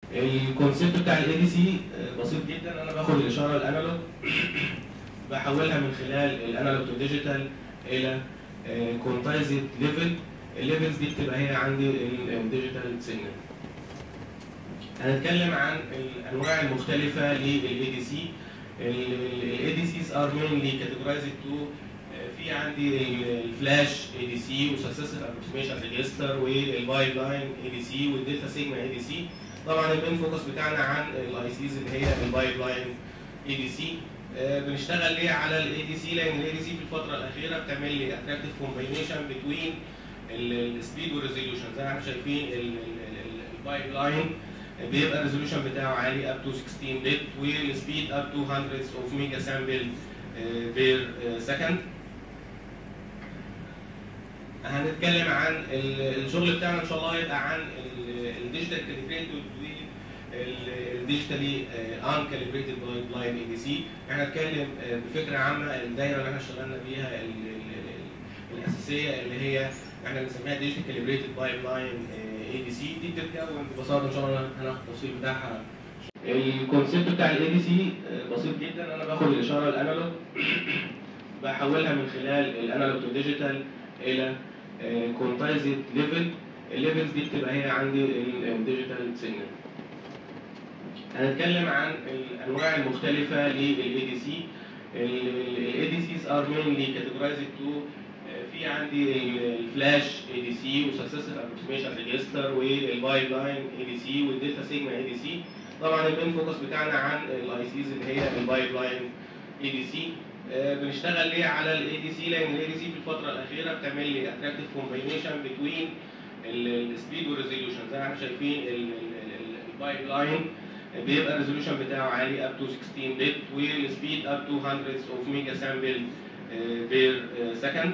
الكونسيبت بتاع الاي دي سي بسيط جدا انا باخد الاشاره الانالوج بحولها من خلال الانالوج تو ديجيتال الى كونتايزد ليفل الليفلز دي بتبقى هي عندي الديجيتال سيجنال هنتكلم عن الانواع المختلفه للاي دي سي الاي دي سيز ار مينلي كاتيجورايزد تو في عندي الفلاش اي دي سي وسكسسيف ابروكسيميشن ريجستر والبايب لاين اي دي سي والدلتا سيجما اي دي سي طبعا المين فوكس بتاعنا عن الاي سيز اللي هي البايب لاين اي دي سي بنشتغل ليه على الاي دي سي لان الاي دي سي في الفتره الاخيره بتعمل لي اتراكتيف كومبينيشن بتوين السبيد والريزوليوشن زي ما احنا شايفين البايب لاين بيبقى الريزوليوشن بتاعه عالي اب تو 16 بت والسبيد اب تو hundreds اوف ميجا سامبل بير سكند هنتكلم عن الشغل بتاعنا ان شاء الله هيبقى عن الديجيتال كاليبريتد الديجيتالي ان كاليبريتد لاين اي دي سي احنا هنتكلم بفكره عامه الدايره اللي احنا اشتغلنا بيها الاساسيه اللي هي احنا بنسميها ديجيتال كاليبريتد بايب لاين اي دي سي دي بتتكون ببساطه ان شاء الله هناخد التفصيل بتاعها الكونسيبت بتاع الاي دي سي بسيط جدا انا باخد الاشاره الانالوج بحولها من خلال الانالوج تو ديجيتال الى كونتايزد ليفل الليفلز دي بتبقى هي عندي الديجيتال سيجنال هنتكلم عن الانواع المختلفه للاي دي سي الاي دي سيز ار مينلي كاتيجورايزد تو في عندي الفلاش اي دي سي وسكسسيف ابروكسيميشن ريجستر والبايب لاين اي دي سي والدلتا سيجما اي دي سي طبعا المين فوكس بتاعنا عن الاي سيز اللي هي البايب لاين اي دي سي بنشتغل ليه على الاي دي سي لان الاي دي سي في الفتره الاخيره بتعمل لي اتراكتيف كومبينيشن بتوين السبيد والريزوليوشن زي ما احنا شايفين البايب لاين بيبقى الريزوليوشن بتاعه عالي اب تو 16 بت والسبيد اب تو hundreds اوف ميجا سامبل بير سكند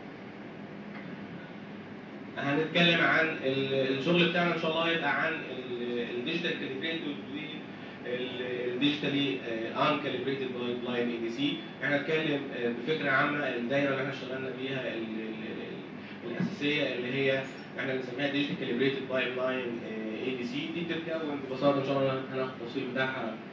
هنتكلم عن الشغل بتاعنا ان شاء الله هيبقى عن الديجيتال كاليبريتد الديجيتالي ان كاليبريتد لاين اي دي سي احنا هنتكلم بفكره عامه الدايره اللي احنا اشتغلنا بيها الاساسيه اللي هي احنا بنسميها ديجيتال كاليبريتد بايب لاين اي دي سي دي بتتكون ببساطه ان شاء الله هناخد التفصيل بتاعها